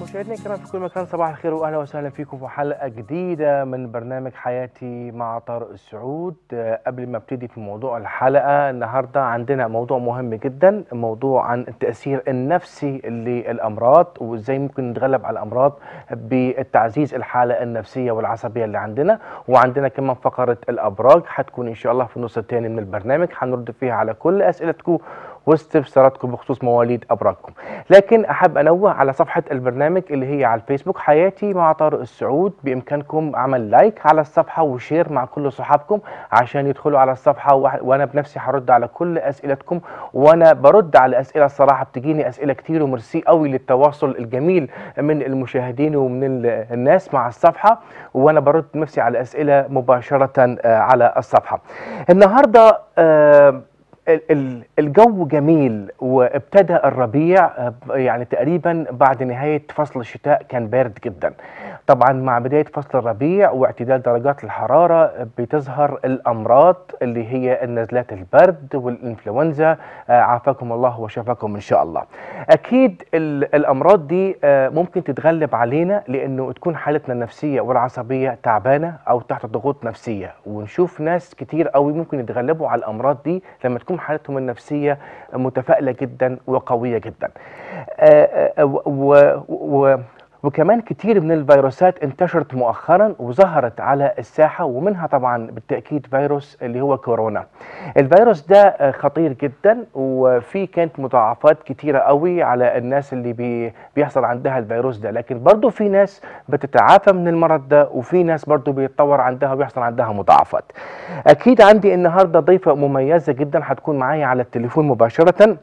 مشاهدينا الكرام في كل مكان صباح الخير واهلا وسهلا فيكم في حلقه جديده من برنامج حياتي مع طارق السعود أه، قبل ما ابتدي في موضوع الحلقه النهارده عندنا موضوع مهم جدا موضوع عن التاثير النفسي للامراض وازاي ممكن نتغلب على الامراض بالتعزيز الحاله النفسيه والعصبيه اللي عندنا وعندنا كمان فقره الابراج هتكون ان شاء الله في النص الثاني من البرنامج هنرد فيها على كل اسئلتكم واستفساراتكم بخصوص مواليد ابراجكم لكن احب انوه على صفحه البرنامج اللي هي على الفيسبوك حياتي مع طارق السعود بامكانكم عمل لايك على الصفحه وشير مع كل صحابكم عشان يدخلوا على الصفحه وح- وانا بنفسي هرد على كل اسئلتكم وانا برد على اسئله الصراحه بتجيني اسئله كتير وميرسي قوي للتواصل الجميل من المشاهدين ومن ال- الناس مع الصفحه وانا برد نفسي على اسئله مباشره آه، على الصفحه النهارده آه، ال- ال- الجو جميل وابتدى الربيع آه، يعني تقريبا بعد نهاية فصل الشتاء كان بارد جدا طبعا مع بداية فصل الربيع واعتدال درجات الحرارة آه، بتظهر الأمراض اللي هي النزلات البرد والإنفلونزا آه، عافاكم الله وشفاكم إن شاء الله أكيد ال- الأمراض دي آه، ممكن تتغلب علينا لأنه تكون حالتنا النفسية والعصبية تعبانة أو تحت ضغوط نفسية ونشوف ناس كتير قوي ممكن يتغلبوا على الأمراض دي لما تكون حالتهم النفسية متفائلة جدا وقوية جدا آه، آه، و- و- و- وكمان كتير من الفيروسات انتشرت مؤخرا وظهرت على الساحة ومنها طبعا بالتأكيد فيروس اللي هو كورونا الفيروس ده آه، خطير جدا وفي كانت مضاعفات كتيرة قوي على الناس اللي بي بيحصل عندها الفيروس ده لكن برضو في ناس بتتعافى من المرض ده وفي ناس برضو بيتطور عندها وبيحصل عندها مضاعفات اكيد عندي النهارده ضيفه مميزه جدا هتكون معايا على التليفون مباشره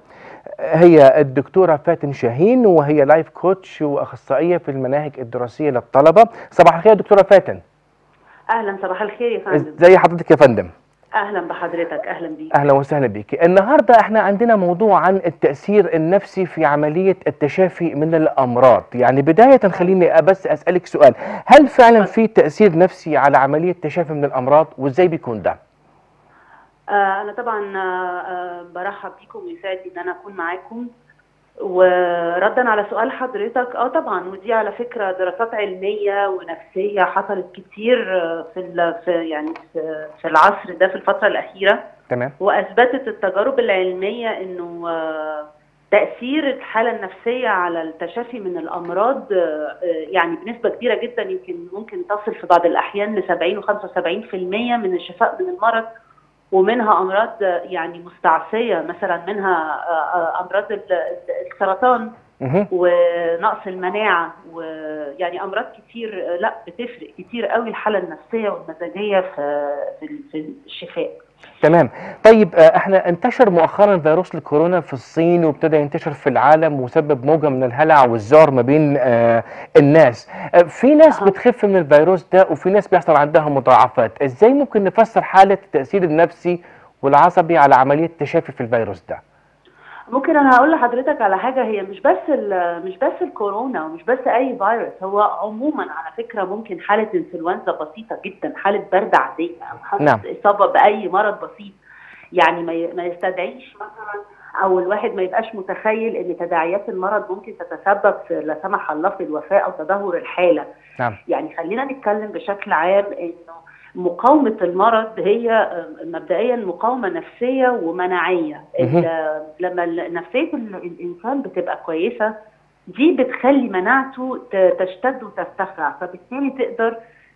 هي الدكتوره فاتن شاهين وهي لايف كوتش واخصائيه في المناهج الدراسيه للطلبه صباح الخير يا دكتوره فاتن اهلا صباح الخير يا فندم ازي حضرتك يا فندم اهلا بحضرتك اهلا بيك اهلا وسهلا بيكي النهارده احنا عندنا موضوع عن التاثير النفسي في عمليه التشافي من الامراض يعني بدايه خليني بس اسالك سؤال هل فعلا في تاثير نفسي على عمليه التشافي من الامراض وازاي بيكون ده آه انا طبعا آه آه برحب بيكم ويسعدني ان انا اكون معاكم وردا على سؤال حضرتك اه طبعا ودي على فكره دراسات علميه ونفسيه حصلت كتير آه، في ال- في يعني في في العصر ده في الفتره الاخيره تمام واثبتت التجارب العلميه انه آه، تاثير الحاله النفسيه على التشافي من الامراض آه، آه، يعني بنسبه كبيره جدا يمكن ممكن تصل في بعض الاحيان ل 70 و75% من الشفاء من المرض ومنها امراض آه، يعني مستعصيه مثلا منها آه، آه، امراض ال- ال- السرطان مهم. ونقص المناعه ويعني امراض كتير آه، لا بتفرق كتير قوي الحاله النفسيه والمزاجيه في في في الشفاء تمام طيب آه، احنا انتشر مؤخرا فيروس الكورونا في الصين وابتدى ينتشر في العالم وسبب موجة من الهلع والذعر ما بين آه، الناس آه، في ناس أها. بتخف من الفيروس ده وفي ناس بيحصل عندها مضاعفات ازاي ممكن نفسر حالة التأثير النفسي والعصبي على عملية التشافي في الفيروس ده ممكن انا هقول لحضرتك على حاجه هي مش بس ال- مش بس الكورونا ومش بس اي فيروس هو عموما على فكره ممكن حاله انفلونزا بسيطه جدا حاله برد عاديه او حاله نعم. اصابه باي مرض بسيط يعني ما ي- ما يستدعيش مثلا او الواحد ما يبقاش متخيل ان تداعيات المرض ممكن تتسبب في لا سمح الله في الوفاه او تدهور الحاله نعم يعني خلينا نتكلم بشكل عام انه مقاومة المرض هي آه، مبدئيا مقاومة نفسية ومناعية مهم. ال- لما ال- نفسية ال- الإنسان بتبقى كويسة دي بتخلي مناعته ت- تشتد وترتفع فبالتالي تقدر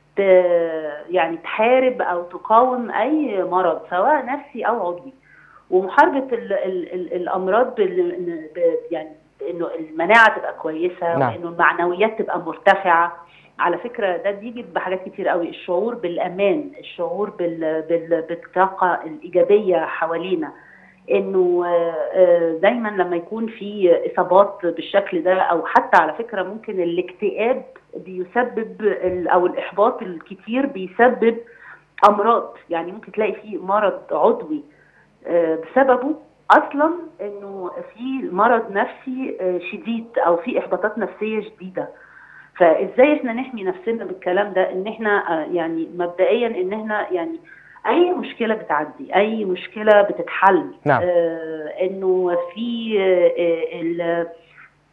ت- يعني تحارب أو تقاوم أي مرض سواء نفسي أو عضوي ومحاربة ال ال ال الأمراض بال ب- يعني إنه المناعة تبقى كويسة نعم. وإنه المعنويات تبقى مرتفعة على فكره ده بيجي بحاجات كتير قوي الشعور بالامان الشعور بال... بال... بالطاقه الايجابيه حوالينا انه آه، آه، دايما لما يكون في اصابات بالشكل ده او حتى على فكره ممكن الاكتئاب بيسبب ال- او الاحباط الكتير بيسبب امراض يعني ممكن تلاقي في مرض عضوي آه، بسببه اصلا انه في مرض نفسي آه، شديد او في احباطات نفسيه شديده فازاي احنا نحمي نفسنا بالكلام ده ان احنا آه، يعني مبدئيا ان احنا يعني اي مشكله بتعدي اي مشكله بتتحل نعم. آه انه في آه، ال-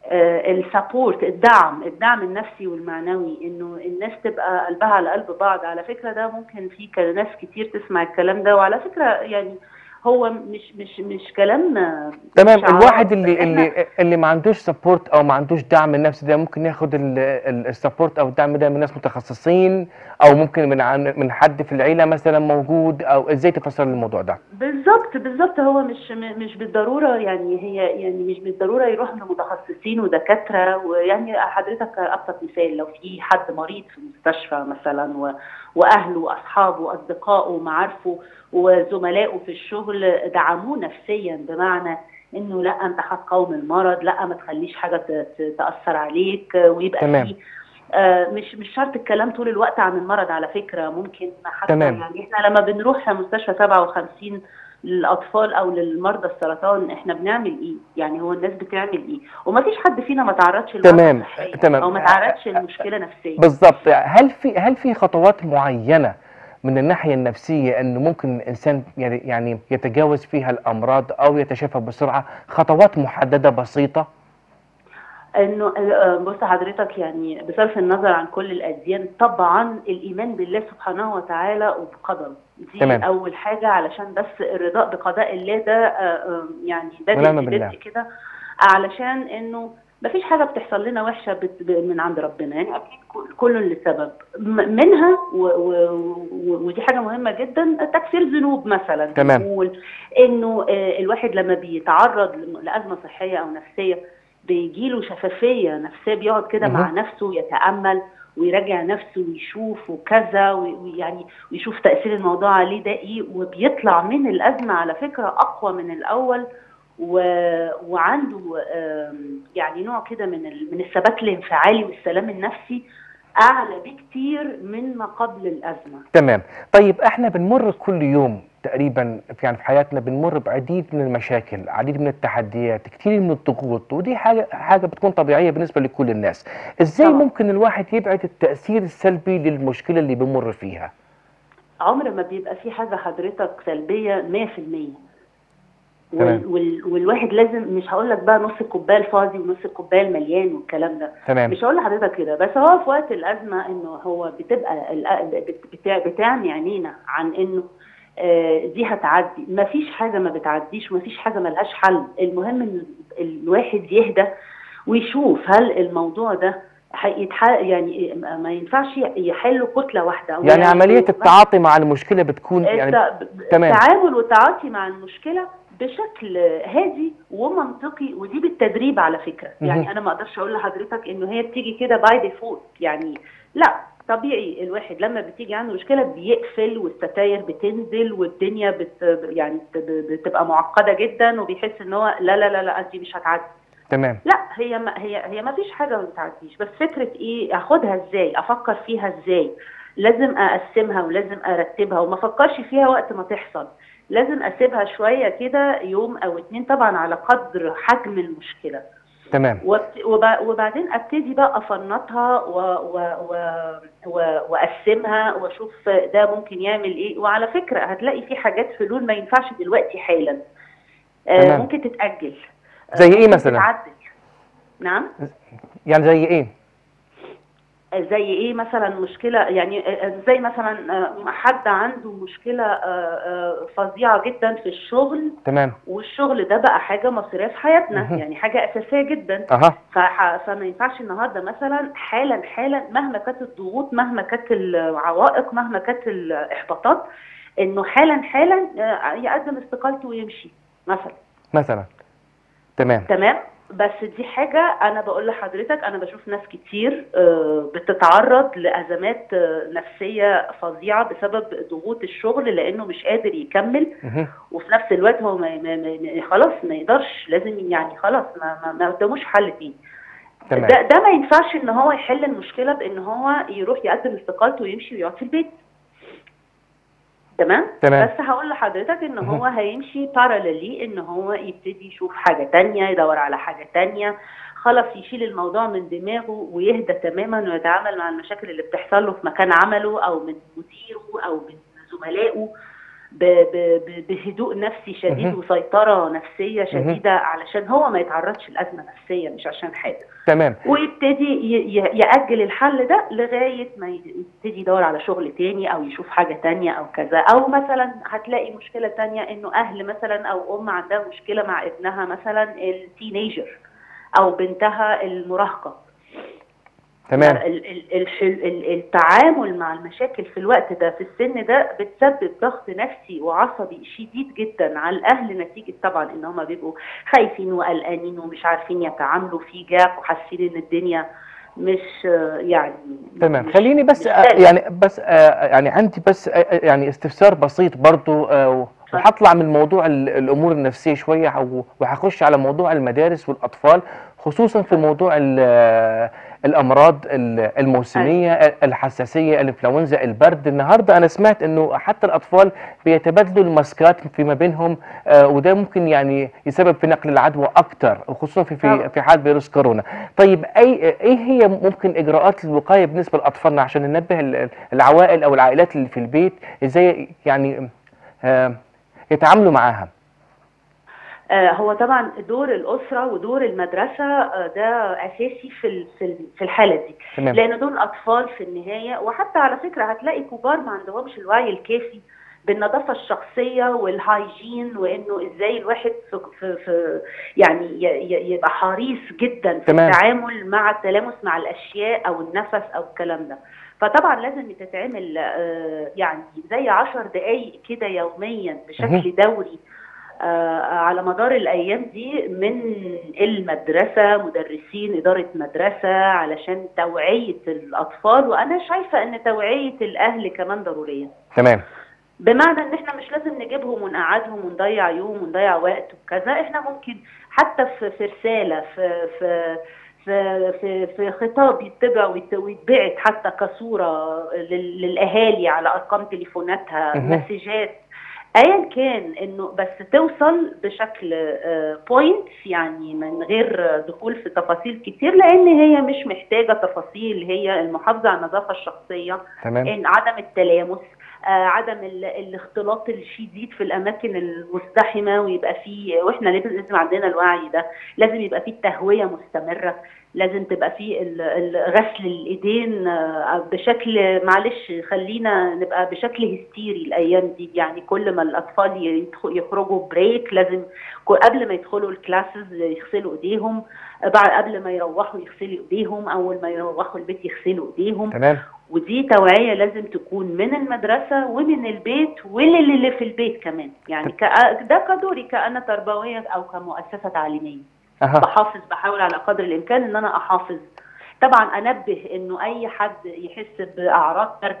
السبورت الدعم الدعم النفسي والمعنوي انه الناس تبقى قلبها على قلب بعض على فكره ده ممكن في ك- ناس كتير تسمع الكلام ده وعلى فكره يعني هو مش مش مش كلام تمام شعارات. الواحد اللي إحنا- اللي اللي ما عندوش سبورت او ما عندوش دعم نفسي ده ممكن ياخد السبورت او الدعم ده من ناس متخصصين او ممكن من عن- من حد في العيله مثلا موجود او ازاي تفسر الموضوع ده بالظبط بالظبط هو مش م- مش بالضروره يعني هي يعني مش بالضروره يروح لمتخصصين ودكاتره ويعني حضرتك ابسط مثال لو في حد مريض في المستشفى مثلا و- واهله واصحابه واصدقائه ومعارفه وزملائه في الشغل دعموه نفسيا بمعنى انه لا انت هتقاوم المرض لا ما تخليش حاجه ت- ت- تاثر عليك ويبقى تمام. في آه، مش مش شرط الكلام طول الوقت عن المرض على فكره ممكن حتى تمام. يعني احنا لما بنروح مستشفى 57 للاطفال او للمرضى السرطان احنا بنعمل ايه؟ يعني هو الناس بتعمل ايه؟ ومفيش حد فينا ما تعرضش لمرض تمام، صحي تمام. او ما تعرضش لمشكله نفسيه بالظبط هل في هل في خطوات معينه من الناحيه النفسيه انه ممكن الانسان يعني يعني يتجاوز فيها الامراض او يتشافى بسرعه خطوات محدده بسيطه انه آه، بص حضرتك يعني بصرف النظر عن كل الاديان طبعا الايمان بالله سبحانه وتعالى وبقدره دي تمام. اول حاجه علشان بس الرضاء بقضاء الله ده آه، آه، يعني ده ونعم بدء بالله. بدء كده علشان انه مفيش حاجه بتحصل لنا وحشه بت- ب- من عند ربنا يعني اكيد كل- كل لسبب م- منها و و و ودي حاجه مهمه جدا تكفير ذنوب مثلا تمام. بنقول انه آه، الواحد لما بيتعرض لم- لازمه صحيه او نفسيه بيجيله شفافيه نفسيه بيقعد كده مع مهم. نفسه يتامل ويراجع نفسه ويشوف وكذا وي- ويعني ويشوف تاثير الموضوع عليه ده ايه وبيطلع من الازمه على فكره اقوى من الاول و... وعنده آم، يعني نوع كده من ال... من الثبات الانفعالي والسلام النفسي اعلى بكتير من ما قبل الازمه تمام طيب احنا بنمر كل يوم تقريبا في يعني في حياتنا بنمر بعديد من المشاكل عديد من التحديات كتير من الضغوط ودي حاجه حاجه بتكون طبيعيه بالنسبه لكل الناس ازاي طبعا. ممكن الواحد يبعد التاثير السلبي للمشكله اللي بيمر فيها عمر ما بيبقى في حاجه حضرتك سلبيه 100% تمام. وال... وال... والواحد لازم مش هقول لك بقى نص الكوبايه الفاضي ونص الكوبايه المليان والكلام ده تمام مش هقول لحضرتك كده بس هو في وقت الازمه انه هو بتبقى ال- بت- بتاع بتعمي عينينا عن انه آه، دي هتعدي ما فيش حاجه ما بتعديش وما فيش حاجه ملهاش حل المهم ان الواحد يهدى ويشوف هل الموضوع ده هيتح يعني ما ينفعش يحل كتله واحده أو يعني عمليه مثلاً التعاطي مع المشكله بتكون يعني الت- تمام. التعامل والتعاطي مع المشكله بشكل هادي ومنطقي ودي بالتدريب على فكره مهم. يعني انا ما اقدرش اقول لحضرتك انه هي بتيجي كده باي ديفولت يعني لا طبيعي الواحد لما بتيجي عنده مشكله بيقفل والستاير بتنزل والدنيا بت يعني بت- بتبقى معقده جدا وبيحس ان هو لا لا لا لا دي مش هتعدي تمام لا هي ما هي هي ما فيش حاجه ما بتعديش بس فكره ايه اخدها ازاي افكر فيها ازاي لازم اقسمها ولازم ارتبها وما افكرش فيها وقت ما تحصل لازم اسيبها شويه كده يوم او اتنين طبعا على قدر حجم المشكله تمام وبت- وب- وبعدين ابتدي بقى افنطها و و و و واقسمها واشوف ده ممكن يعمل ايه وعلى فكره هتلاقي في حاجات حلول ما ينفعش دلوقتي حالا آه، تمام. ممكن تتاجل آه، زي إيه ممكن مثلاً؟ تتعدل نعم يعني زي ايه زي ايه مثلا مشكله يعني زي مثلا آه، حد عنده مشكله آه، آه، فظيعه جدا في الشغل تمام والشغل ده بقى حاجه مصيريه في حياتنا مهم. يعني حاجه اساسيه جدا اها فح- فما ينفعش النهارده مثلا حالا حالا مهما كانت الضغوط مهما كانت العوائق مهما كانت الاحباطات انه حالا حالا آه، يقدم استقالته ويمشي مثلا مثلا تمام تمام بس دي حاجة أنا بقول لحضرتك أنا بشوف ناس كتير آه، بتتعرض لأزمات آه، نفسية فظيعة بسبب ضغوط الشغل لأنه مش قادر يكمل مهم. وفي نفس الوقت هو ما ما ما خلاص ما يقدرش لازم يعني خلاص ما ما, ما قداموش حل تاني تمام ده ده ما ينفعش ان هو يحل المشكله بان هو يروح يقدم استقالته ويمشي ويقعد في البيت تمام تمام. بس هقول لحضرتك ان مهم. هو هيمشي باراليلي ان هو يبتدي يشوف حاجه تانية يدور على حاجه تانية خلاص يشيل الموضوع من دماغه ويهدى تماما ويتعامل مع المشاكل اللي بتحصل له في مكان عمله او من مديره او من زملائه ب- ب- ب- بهدوء نفسي شديد مهم. وسيطره نفسيه شديده علشان هو ما يتعرضش لازمه نفسيه مش عشان حاجه تمام ويبتدي ي- ي- يأجل الحل ده لغاية ما يبتدي يدور على شغل تاني أو يشوف حاجة تانية أو كذا أو مثلا هتلاقي مشكلة تانية إنه أهل مثلا أو أم عندها مشكلة مع ابنها مثلا التينيجر أو بنتها المراهقة تمام ال- ال- الح- ال- التعامل مع المشاكل في الوقت ده في السن ده بتسبب ضغط نفسي وعصبي شديد جدا على الاهل نتيجه طبعا ان هم بيبقوا خايفين وقلقانين ومش عارفين يتعاملوا في جاب وحاسين ان الدنيا مش آه، يعني تمام مش- خليني بس مش آه، سهلة. يعني بس آه، يعني عندي بس آه، آه، يعني استفسار بسيط برضو آه، وهطلع من موضوع ال- الامور النفسيه شويه أو- وهخش على موضوع المدارس والاطفال خصوصا في موضوع ال- آه، الامراض ال- الموسميه الحساسيه الانفلونزا البرد النهارده انا سمعت انه حتى الاطفال بيتبادلوا الماسكات فيما بينهم آه، وده ممكن يعني يسبب في نقل العدوى اكتر وخصوصا في في طبعا. في حال فيروس كورونا طيب اي ايه هي ممكن اجراءات الوقايه بالنسبه لاطفالنا عشان ننبه ال- العوائل او العائلات اللي في البيت ازاي يعني آه، يتعاملوا معاها آه، هو طبعا دور الاسره ودور المدرسه آه، ده اساسي في ال- في ال- في الحاله دي تمام لان دول اطفال في النهايه وحتى على فكره هتلاقي كبار ما عندهمش الوعي الكافي بالنظافه الشخصيه والهايجين وانه ازاي الواحد في, في, في يعني ي- ي- يبقى حريص جدا في تمام. التعامل مع التلامس مع الاشياء او النفس او الكلام ده فطبعا لازم تتعمل آه، يعني زي عشر دقائق كده يوميا بشكل دوري آه، على مدار الايام دي من المدرسه مدرسين اداره مدرسه علشان توعيه الاطفال وانا شايفه ان توعيه الاهل كمان ضروريه تمام بمعنى ان احنا مش لازم نجيبهم ونقعدهم ونضيع يوم ونضيع وقت وكذا احنا ممكن حتى في في رساله في في في في, في خطاب يتبع ويت- ويتبعت حتى كصوره لل- للاهالي على ارقام تليفوناتها مهم. مسجات ايا كان انه بس توصل بشكل بوينت يعني من غير دخول في تفاصيل كتير لان هي مش محتاجه تفاصيل هي المحافظه على النظافه الشخصيه تمام ان عدم التلامس آه، عدم ال- الاختلاط الشديد في الاماكن المزدحمه ويبقى في واحنا لازم لازم عندنا الوعي ده لازم يبقى في تهويه مستمره لازم تبقى في ال- ال- غسل الايدين آه، بشكل معلش خلينا نبقى بشكل هستيري الايام دي يعني كل ما الاطفال يدخل- يخرجوا بريك لازم كو- قبل ما يدخلوا الكلاسز يغسلوا ايديهم آه، بعد قبل ما يروحوا يغسلوا ايديهم اول ما يروحوا البيت يغسلوا ايديهم تمام ودي توعية لازم تكون من المدرسة ومن البيت واللي اللي في البيت كمان يعني كأ- ده كدوري كأنا تربوية أو كمؤسسة تعليمية اها بحافظ بحاول على قدر الإمكان إن أنا أحافظ طبعا أنبه إنه أي حد يحس بأعراض برد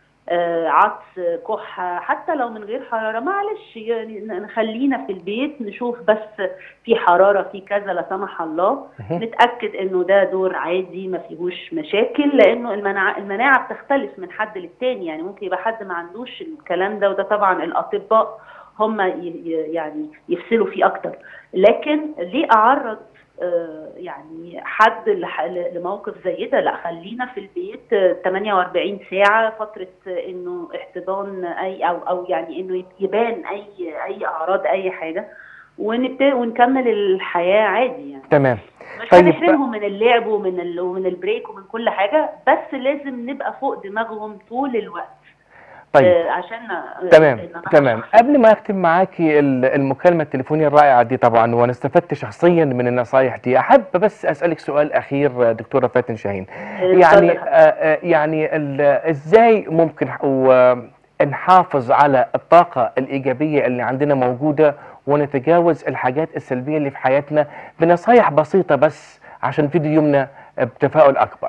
آه، عطس كحة حتى لو من غير حرارة معلش يعني نخلينا في البيت نشوف بس في حرارة في كذا لا سمح الله مهم. نتاكد انه ده دور عادي ما فيهوش مشاكل لانه المناعه المناعه بتختلف من حد للتاني يعني ممكن يبقى حد ما عندوش الكلام ده وده طبعا الاطباء هم ي- ي- يعني يفصلوا فيه اكتر لكن ليه اعرض آه، يعني حد لح- لموقف زي ده لا خلينا في البيت آه، 48 ساعه فتره آه، انه احتضان اي او او يعني انه يبان اي اي اعراض اي حاجه ونبتدي ونكمل الحياه عادي يعني تمام مش طيب. هنحرمهم من اللعب ومن ال... ومن البريك ومن كل حاجه بس لازم نبقى فوق دماغهم طول الوقت طيب آه عشان آه، تمام النظافة تمام الشخصية. قبل ما اختم معاكي ال- المكالمه التليفونيه الرائعه دي طبعا وانا استفدت شخصيا من النصائح دي احب بس اسالك سؤال اخير دكتوره فاتن شاهين آه، يعني اتفضل. آه، آه، يعني ال- ازاي ممكن و- نحافظ على الطاقه الايجابيه اللي عندنا موجوده ونتجاوز الحاجات السلبيه اللي في حياتنا بنصايح بسيطه بس عشان نبتدي يومنا بتفاؤل اكبر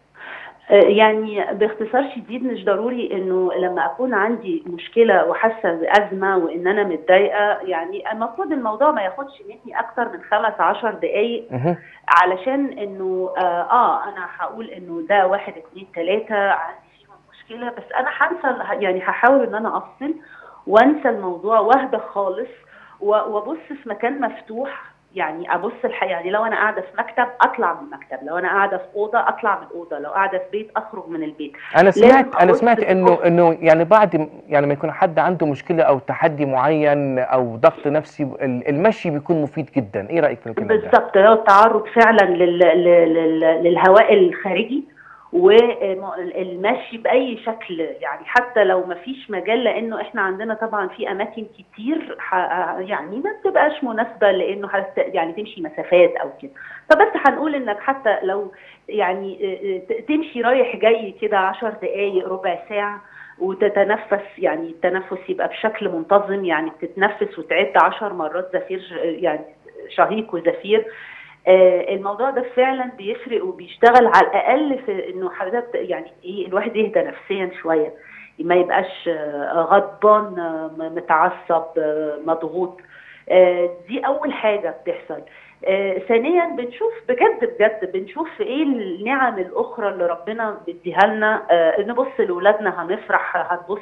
آه، يعني باختصار شديد مش ضروري انه لما اكون عندي مشكله وحاسه بازمه وان انا متضايقه يعني المفروض الموضوع ما ياخدش مني اكتر من خمس عشر دقائق مهم. علشان انه آه, اه انا هقول انه ده واحد اتنين تلاته عندي فيهم مشكله بس انا هنسى يعني هحاول ان انا افصل وانسى الموضوع واهدى خالص و- وابص في مكان مفتوح يعني ابص الحقيقه يعني لو انا قاعده في مكتب اطلع من المكتب لو انا قاعده في اوضه اطلع من الاوضه لو قاعده في بيت اخرج من البيت انا لازم سمعت انا أبص سمعت في انه الأفق. انه يعني بعد يعني ما يكون حد عنده مشكله او تحدي معين او ضغط نفسي ال- المشي بيكون مفيد جدا ايه رايك في الكلام ده بالظبط هو التعرض فعلا لل... لل... لل... للهواء الخارجي والمشي باي شكل يعني حتى لو ما فيش مجال لانه احنا عندنا طبعا في اماكن كتير ح... يعني ما بتبقاش مناسبه لانه حت... يعني تمشي مسافات او كده فبس هنقول انك حتى لو يعني ت- تمشي رايح جاي كده 10 دقائق ربع ساعه وتتنفس يعني التنفس يبقى بشكل منتظم يعني بتتنفس وتعد 10 مرات زفير يعني شهيق وزفير آه، الموضوع ده فعلا بيفرق وبيشتغل على الاقل في انه حضرتك يعني ايه الواحد يهدى نفسيا شويه ما يبقاش آه، غضبان آه، م- متعصب آه، مضغوط آه، دي اول حاجه بتحصل آه، ثانيا بنشوف بجد بجد بنشوف ايه النعم الاخرى اللي ربنا بيديها لنا آه، نبص لاولادنا هنفرح هنبص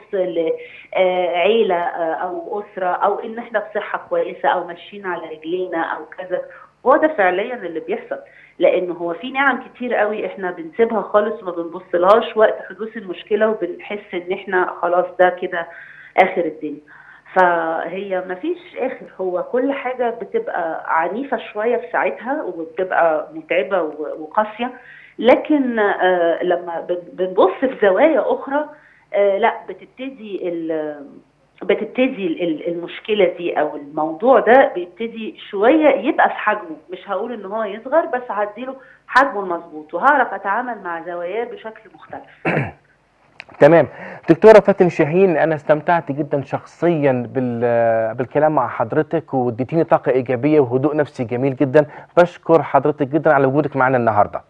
لعيله او اسره او ان احنا بصحه كويسه او ماشيين على رجلينا او كذا هو ده فعليا اللي بيحصل لانه هو في نعم كتير قوي احنا بنسيبها خالص وما بنبصلهاش وقت حدوث المشكله وبنحس ان احنا خلاص ده كده اخر الدنيا فهي مفيش اخر هو كل حاجه بتبقى عنيفه شويه في ساعتها وبتبقى متعبه و- وقاسيه لكن آه، لما بن- بنبص في زوايا اخرى آه، لا بتبتدي ال- بتبتدي ال- ال- المشكله دي او الموضوع ده بيبتدي شويه يبقى في حجمه مش هقول ان هو يصغر بس هديله حجمه المظبوط وهعرف اتعامل مع زواياه بشكل مختلف تمام دكتورة فاتن شاهين أنا استمتعت جدا شخصيا بال- بالكلام مع حضرتك واديتيني طاقة إيجابية وهدوء نفسي جميل جدا بشكر حضرتك جدا على وجودك معنا النهاردة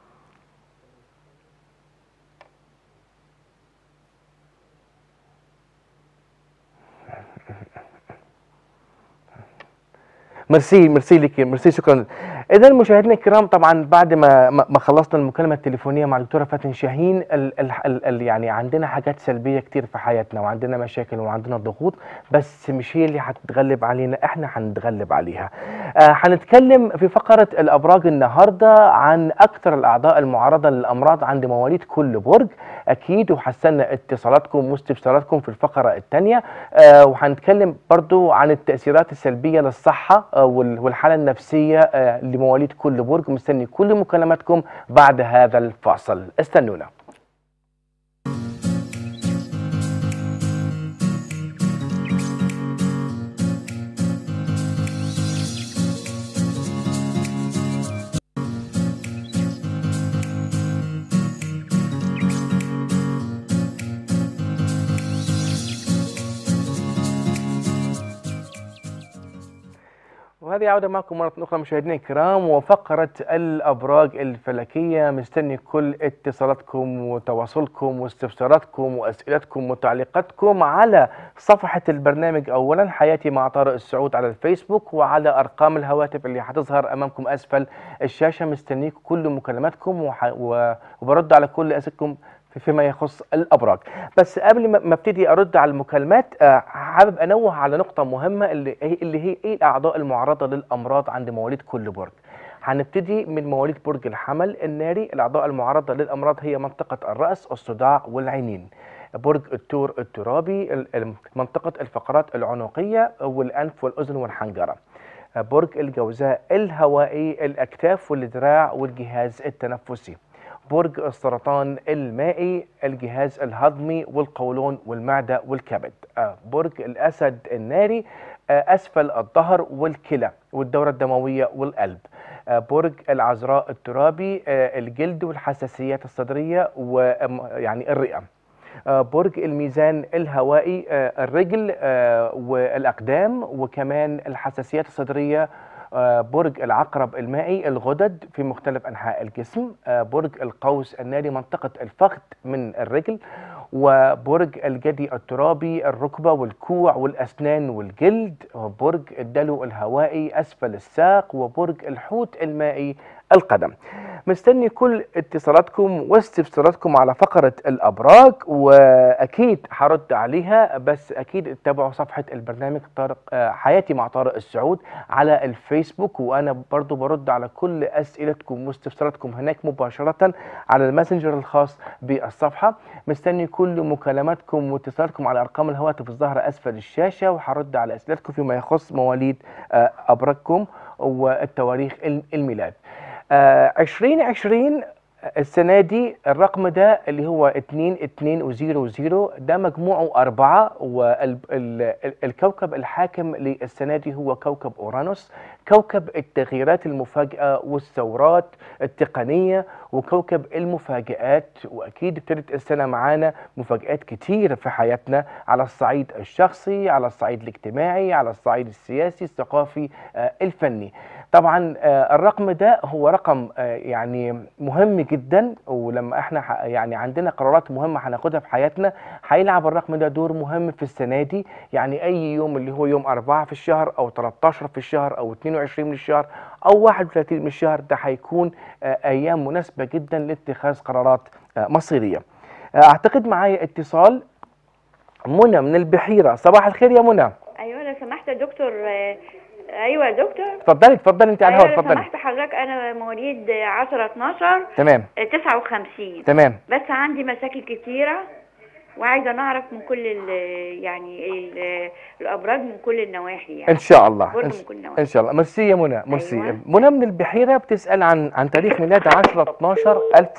ميرسي ميرسي لك ميرسي شكرا اذا مشاهدينا الكرام طبعا بعد ما ما ما خلصنا المكالمه التليفونيه مع الدكتوره فاتن شاهين ال ال ال ال يعني عندنا حاجات سلبيه كتير في حياتنا وعندنا مشاكل وعندنا ضغوط بس مش هي اللي هتتغلب علينا احنا هنتغلب عليها آه هنتكلم في فقره الابراج النهارده عن اكثر الاعضاء المعرضه للامراض عند مواليد كل برج اكيد وحسنا اتصالاتكم واستفساراتكم في الفقره الثانيه آه وهنتكلم برضو عن التاثيرات السلبيه للصحه آه وال- والحاله النفسيه آه لمواليد كل برج مستني كل مكالماتكم بعد هذا الفاصل استنونا وهذه عودة معكم مرة أخرى مشاهدينا الكرام وفقرة الأبراج الفلكية مستني كل اتصالاتكم وتواصلكم واستفساراتكم وأسئلتكم وتعليقاتكم على صفحة البرنامج أولا حياتي مع طارق السعود على الفيسبوك وعلى أرقام الهواتف اللي هتظهر أمامكم أسفل الشاشة مستنيك كل مكالماتكم وح... و... وبرد على كل أسئلتكم في- فيما يخص الابراج بس قبل ما ما ابتدي ارد على المكالمات آه، حابب انوه على نقطه مهمه اللي هي اللي هي ايه الاعضاء المعرضه للامراض عند مواليد كل برج هنبتدي من مواليد برج الحمل الناري الاعضاء المعرضه للامراض هي منطقه الراس الصداع والعينين برج الثور الترابي ال- ال- منطقه الفقرات العنقيه والانف والاذن والحنجره برج الجوزاء الهوائي الاكتاف والذراع والجهاز التنفسي برج السرطان المائي الجهاز الهضمي والقولون والمعدة والكبد آه، برج الأسد الناري آه، أسفل الظهر والكلى والدورة الدموية والقلب آه، برج العذراء الترابي آه، الجلد والحساسيات الصدرية ويعني الرئة آه، برج الميزان الهوائي آه، الرجل آه، والأقدام وكمان الحساسيات الصدرية آه، برج العقرب المائي الغدد في مختلف أنحاء الجسم آه، برج القوس الناري منطقة الفخذ من الرجل وبرج الجدي الترابي الركبة والكوع والأسنان والجلد وبرج الدلو الهوائي أسفل الساق وبرج الحوت المائي القدم مستني كل اتصالاتكم واستفساراتكم على فقرة الأبراج وأكيد هرد عليها بس أكيد تتابعوا صفحة البرنامج طارق آه، حياتي مع طارق السعود على الفيسبوك وأنا برضو برد على كل أسئلتكم واستفساراتكم هناك مباشرة على الماسنجر الخاص بالصفحة مستني كل مكالماتكم واتصالاتكم على أرقام الهواتف الظاهرة أسفل الشاشة وهرد على أسئلتكم فيما يخص مواليد آه، أبراجكم والتواريخ الميلاد آه، 2020 السنة دي الرقم ده اللي هو 2 2 و0 0 ده مجموعه أربعة والكوكب الحاكم للسنة دي هو كوكب أورانوس كوكب التغييرات المفاجئة والثورات التقنية وكوكب المفاجآت وأكيد ابتدت السنة معانا مفاجآت كتير في حياتنا على الصعيد الشخصي على الصعيد الاجتماعي على الصعيد السياسي الثقافي آه، الفني طبعا آه، الرقم ده هو رقم آه، يعني مهم جدا ولما احنا ح- يعني عندنا قرارات مهمه هناخدها في حياتنا هيلعب الرقم ده دور مهم في السنه دي يعني اي يوم اللي هو يوم 4 في الشهر او 13 في الشهر او 22 من الشهر او 31 من الشهر ده هيكون آه، ايام مناسبه جدا لاتخاذ قرارات آه، مصيريه آه، اعتقد معايا اتصال منى من البحيره صباح الخير يا منى ايوه لو سمحت يا دكتور آه، ايوه يا دكتور اتفضلي اتفضلي انت على ايوه الهواء لو اتفضلي سمحت حضرتك انا مواليد 10 12 تمام آه، 59 تمام بس عندي مشاكل كتيره وعايزه نعرف من كل ال يعني ال- الابراج من كل النواحي يعني ان شاء الله برج إن, من كل النواحي ان شاء الله ميرسي يا منى ميرسي أيوة. منى من البحيره بتسال عن عن تاريخ ميلاد 10 12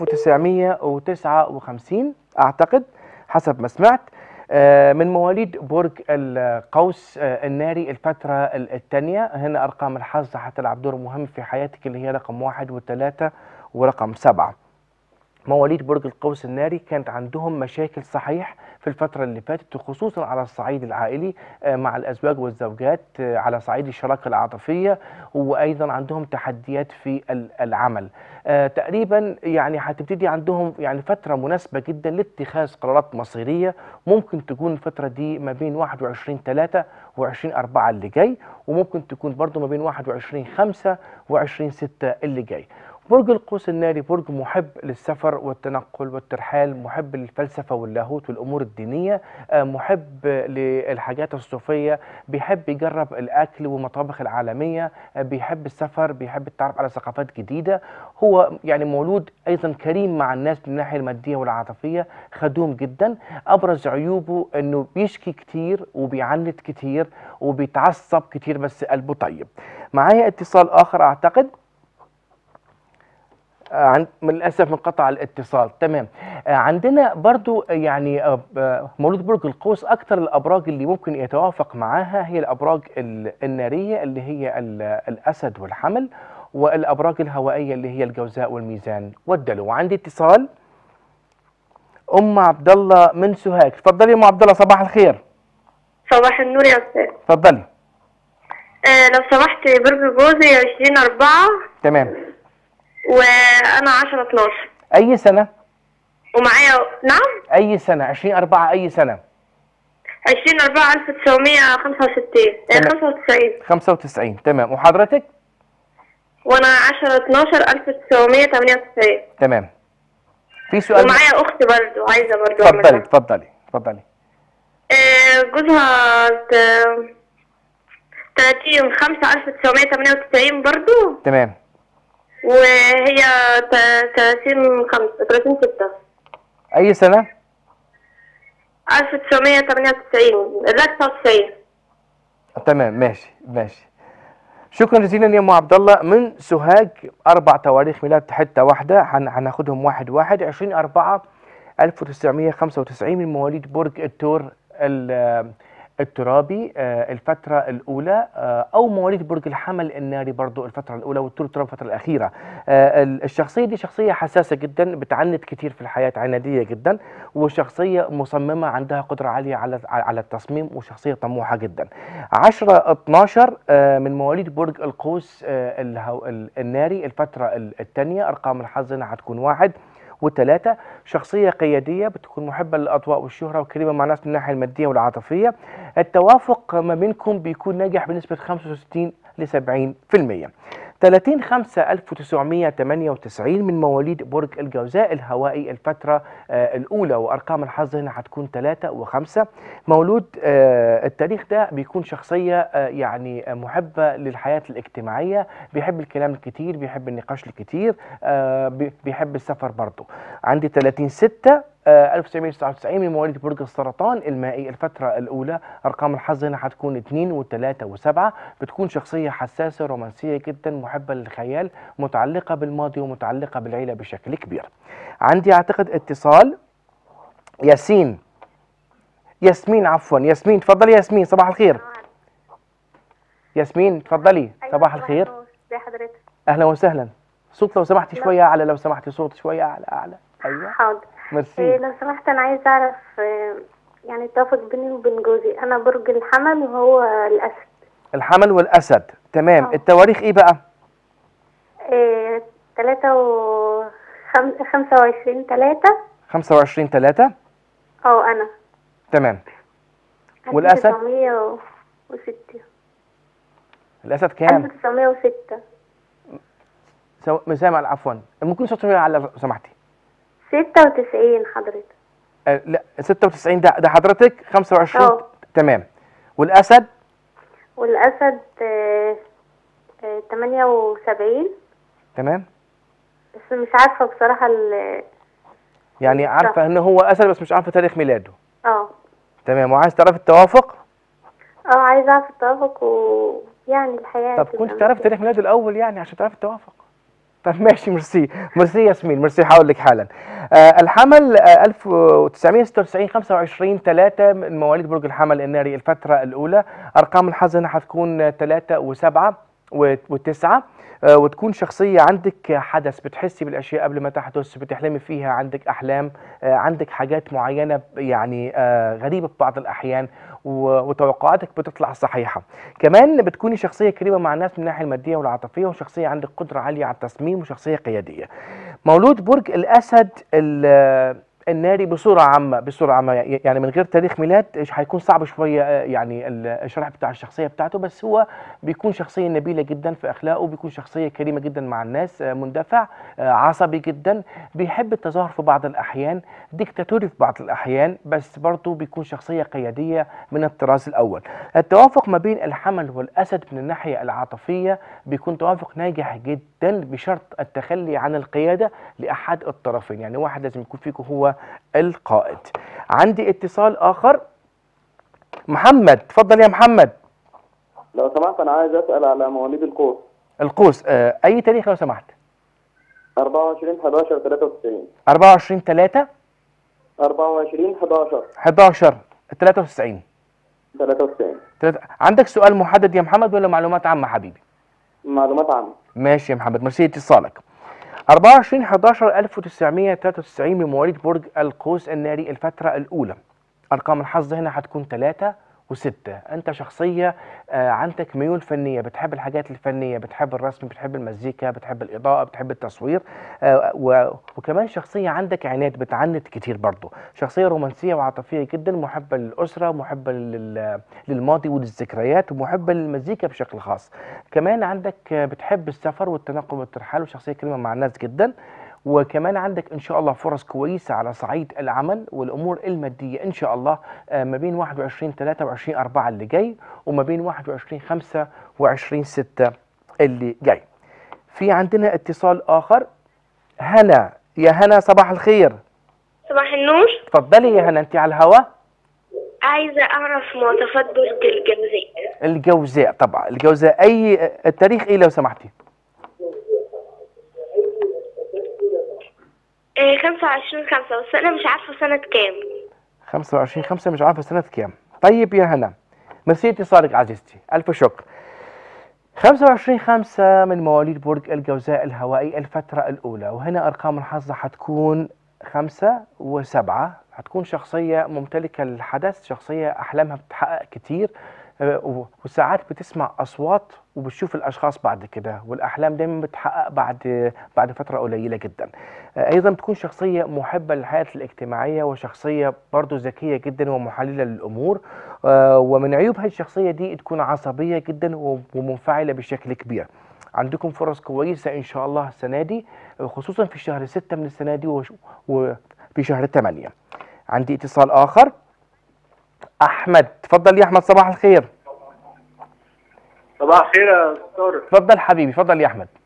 1959 اعتقد حسب ما سمعت آه، من مواليد برج القوس آه، الناري الفترة الثانية هنا أرقام الحظ هتلعب دور مهم في حياتك اللي هي رقم واحد وثلاثة ورقم سبعة مواليد برج القوس الناري كانت عندهم مشاكل صحيح في الفترة اللي فاتت وخصوصا على الصعيد العائلي آه، مع الأزواج والزوجات آه، على صعيد الشراكة العاطفية وأيضا عندهم تحديات في ال- العمل آه، تقريبا يعني هتبتدي عندهم يعني فترة مناسبة جدا لاتخاذ قرارات مصيرية ممكن تكون الفترة دي ما بين 21 3 و20 4 اللي جاي وممكن تكون برضو ما بين 21 5 و20 6 اللي جاي برج القوس الناري برج محب للسفر والتنقل والترحال محب للفلسفة واللاهوت والأمور الدينية آه، محب للحاجات الصوفية بيحب يجرب الأكل والمطابخ العالمية آه، بيحب السفر بيحب التعرف على ثقافات جديدة هو يعني مولود أيضا كريم مع الناس من الناحية المادية والعاطفية خدوم جدا أبرز عيوبه أنه بيشكي كتير وبيعند كتير وبيتعصب كتير بس قلبه طيب معايا اتصال آخر أعتقد آه، عن من للاسف انقطع الاتصال تمام آه، عندنا برضو يعني آه، آه، مولود برج القوس اكثر الابراج اللي ممكن يتوافق معاها هي الابراج ال- الناريه اللي هي ال- الاسد والحمل والابراج الهوائيه اللي هي الجوزاء والميزان والدلو وعندي اتصال ام عبد الله من سوهاج تفضلي يا ام عبد الله صباح الخير صباح النور يا أستاذ تفضلي آه لو سمحت برج جوزي عشرين أربعة تمام وأنا عشرة اتناشر اي سنه ومعايا نعم اي سنه 20 4 اي سنه عشرين أربعة ألف تسعمية خمسة وستين تمام. خمسة وتسعين 95 تمام وحضرتك وأنا عشرة اتناشر ألف تسعمية تمانية وتسعين تمام في سؤال ومعايا أخت برضو عايزة برضو اتفضلي أعملها اتفضلي اتفضلي آه جوزها ت- تلاتين خمسة ألف تسعمية تمانية وتسعين برضو تمام وهي ت- تلاتين خمسة تلاتين ستة اي سنه ألف تسعمية تمانية وتسعين لا تسعة وتسعين تمام ماشي ماشي شكرا جزيلا يا ام عبد الله من سوهاج اربع تواريخ ميلاد حته واحده هن- هناخدهم واحد واحد 20 4 1995 من مواليد برج الثور ال- الترابي آه، الفترة الأولى آه، أو مواليد برج الحمل الناري برضو الفترة الأولى والثور الترابي الفترة الأخيرة آه، ال- الشخصية دي شخصية حساسة جدا بتعند كتير في الحياة عنادية جدا وشخصية مصممة عندها قدرة عالية على على التصميم وشخصية طموحة جدا 10 12 آه، من مواليد برج القوس آه، الهو- ال- الناري الفترة الثانية أرقام الحظ هنا هتكون واحد وثلاثة شخصية قيادية بتكون محبة للأضواء والشهرة وكريمة مع الناس من الناحية المادية والعاطفية التوافق ما بينكم بيكون ناجح بنسبة 65 ل 70% 30 5 1998 من مواليد برج الجوزاء الهوائي الفترة آه، الأولى وأرقام الحظ هنا هتكون 3 و5 مولود آه، التاريخ ده بيكون شخصية آه، يعني آه، محبة للحياة الاجتماعية بيحب الكلام الكتير بيحب النقاش الكتير آه، بي- بيحب السفر برضه عندي 30 6 آه، 1999 من مواليد برج السرطان المائي الفترة الأولى أرقام الحظ هنا هتكون 2 و3 و7 بتكون شخصية حساسة رومانسية جدا محبة للخيال متعلقة بالماضي ومتعلقة بالعيلة بشكل كبير عندي أعتقد اتصال ياسين ياسمين عفوا ياسمين تفضلي ياسمين صباح الخير ياسمين تفضلي صباح الخير ازي حضرتك اهلا وسهلا صوت لو سمحتي شويه اعلى لو سمحتي صوت شويه اعلى اعلى ايوه حاضر إيه ميرسي لو سمحت انا عايزه اعرف آه، يعني التوافق بيني وبين جوزي انا برج الحمل وهو الاسد الحمل والاسد تمام آه. التواريخ ايه بقى إيه تلاتة و خم- خمسة وعشرين تلاتة 25 3 اه انا تمام عندي والأسد؟ تسعمية وستة الاسد كام ألف تسعمية وستة سو... مسامع عفوا ممكن صوت شويه اعلى لو سمحتي ستة وتسعين حضرتك آه لا 96 ده ده حضرتك 25 اه. تمام والاسد والأسد آه، آه، تمانية وسبعين تمام بس مش عارفة بصراحة ال يعني عارفه ان هو اسد بس مش عارفه تاريخ ميلاده اه تمام وعايز تعرف التوافق اه عايزة اعرف التوافق ويعني الحياة طب تبقى كنت تعرف ماشية. تاريخ ميلاده الاول يعني عشان تعرف التوافق طب ماشي ميرسي ميرسي ياسمين ميرسي هقول لك حالا آه الحمل آه 1996 25 3 من مواليد برج الحمل الناري الفتره الاولى ارقام الحظ هنا هتكون 3 و7 و9 وتكون شخصية عندك حدث بتحسي بالأشياء قبل ما تحدث بتحلمي فيها عندك أحلام آه، عندك حاجات معينة ب- يعني آه، غريبة في بعض الأحيان و- وتوقعاتك بتطلع صحيحة كمان بتكوني شخصية كريمة مع الناس من الناحية المادية والعاطفية وشخصية عندك قدرة عالية على التصميم وشخصية قيادية مولود برج الأسد ال- الناري بصورة عامة بصورة عامة يعني من غير تاريخ ميلاد هيكون صعب شوية آه، يعني ال- الشرح بتاع الشخصية بتاعته بس هو بيكون شخصية نبيلة جدا في أخلاقه بيكون شخصية كريمة جدا مع الناس آه، مندفع آه، عصبي جدا بيحب التظاهر في بعض الأحيان ديكتاتوري في بعض الأحيان بس برضه بيكون شخصية قيادية من الطراز الأول التوافق ما بين الحمل والأسد من الناحية العاطفية بيكون توافق ناجح جدا بشرط التخلي عن القيادة لأحد الطرفين يعني واحد لازم يكون فيكم هو القائد عندي اتصال آخر محمد تفضل يا محمد لو سمحت انا عايز اسال على مواليد القوس القوس آه، أي تاريخ لو سمحت 24 11 93 24 3 24 11 11 93 93 تلاتة- عندك سؤال محدد يا محمد ولا معلومات عامة حبيبي معلومات عامة ماشي يا محمد ميرسي اتصالك 24 11 1993 من مواليد برج القوس الناري الفترة الأولى أرقام الحظ هنا هتكون 3 وستة أنت شخصية آه، عندك ميول فنية بتحب الحاجات الفنية بتحب الرسم بتحب المزيكا بتحب الإضاءة بتحب التصوير آه، و- وكمان شخصية عندك عناد بتعند كتير برضه شخصية رومانسية وعاطفية جدا محبة للأسرة محبة لل- للماضي وللذكريات ومحبة للمزيكا بشكل خاص كمان عندك آه، بتحب السفر والتنقل والترحال وشخصية كريمة مع الناس جدا وكمان عندك ان شاء الله فرص كويسه على صعيد العمل والامور الماديه ان شاء الله آه، ما بين 21 23 4 اللي جاي وما بين 21 25 6 اللي جاي. في عندنا اتصال اخر هنا يا هنا صباح الخير صباح النور اتفضلي يا هنا انت على الهواء عايزة أعرف مواصفات برج الجوزاء الجوزاء طبعا الجوزاء اي التاريخ ايه لو سمحتي إيه 25 5 بس أنا مش عارفة سنة كام 25 5 مش عارفه سنه كام طيب يا هنا ميرسي اتصالك عزيزتي الف شكر 25 5 من مواليد برج الجوزاء الهوائي الفترة الأولى وهنا أرقام الحظ هتكون خمسة وسبعة هتكون شخصية ممتلكة للحدث شخصية أحلامها بتتحقق كتير آه، و- وساعات بتسمع اصوات وبتشوف الاشخاص بعد كده والاحلام دايما بتحقق بعد بعد فتره قليله جدا آه، ايضا بتكون شخصيه محبه للحياه الاجتماعيه وشخصيه برضو ذكيه جدا ومحلله للامور آه، ومن عيوب هذه الشخصيه دي تكون عصبيه جدا و- ومنفعله بشكل كبير عندكم فرص كويسه ان شاء الله السنه دي خصوصا في شهر ستة من السنه دي وش- وفي شهر ثمانية عندي اتصال اخر احمد تفضل يا احمد صباح الخير صباح الخير يا دكتور تفضل حبيبي تفضل يا احمد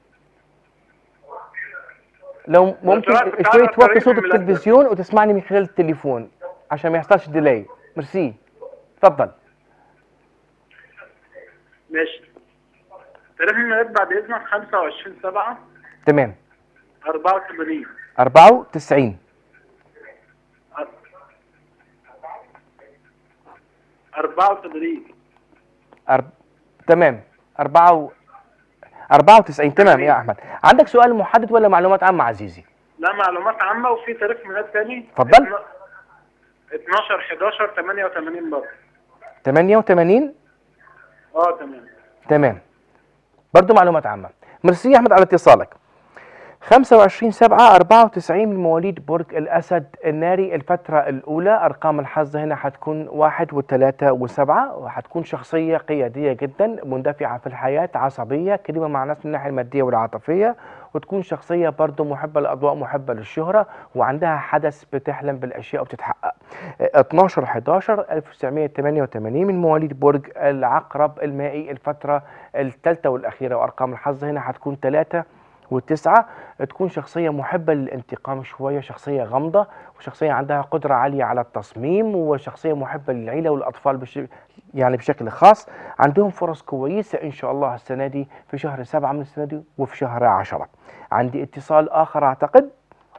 لو ممكن سمحت كنت شوي عايز توطي أستريح صوت من الأسئلة. التلفزيون وتسمعني من خلال التليفون عشان ما يحصلش ديلي ميرسي تفضل ماشي تاريخ الميلاد بعد اذنك 25 7 تمام 84 94 84 أرب... تمام أربعة و... 94 تمام يا أحمد عندك سؤال محدد ولا معلومات عامة عزيزي لا معلومات عامة وفي تاريخ ميلاد تاني اتفضل. 12 11 88 برضه 88 اه تمام تمام برضو معلومات عامة ميرسي يا أحمد على اتصالك 25 7 94 من مواليد برج الأسد الناري الفترة الأولى أرقام الحظ هنا حتكون واحد وثلاثة وسبعة وحتكون شخصية قيادية جدا مندفعة في الحياة عصبية كلمة مع ناس من الناحية المادية والعاطفية وتكون شخصية برضو محبة للأضواء محبة للشهرة وعندها حدث بتحلم بالأشياء وبتتحقق 12 11 1988 من مواليد برج العقرب المائي الفترة الثالثة والأخيرة وأرقام الحظ هنا حتكون ثلاثة والتسعة تكون شخصية محبة للانتقام شوية شخصية غامضة وشخصية عندها قدرة عالية على التصميم وشخصية محبة للعيلة والأطفال بش... يعني بشكل خاص عندهم فرص كويسة إن شاء الله السنة دي في شهر سبعة من السنة دي وفي شهر عشرة عندي اتصال آخر أعتقد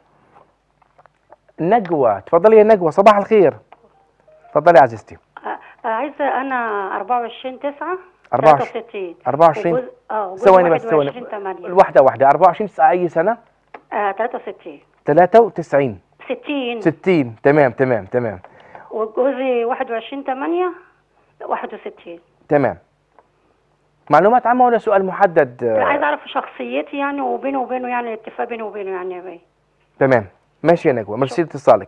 نجوى تفضلي يا نجوى صباح الخير تفضلي يا عزيزتي آه، عايزة أنا 24 9 24 63 24 وجوز- اه وجوز ثواني بس ثواني 21 8 الواحدة واحدة 24 9 أي سنة آه 63 93 60 60 تمام تمام تمام وجوزي 21 8 61 تمام معلومات عامة ولا سؤال محدد أنا آه، عايزة أعرف شخصيتي يعني وبيني وبينه يعني اتفاق بيني وبينه يعني يا بيه تمام ماشي يا نجوى ميرسي لاتصالك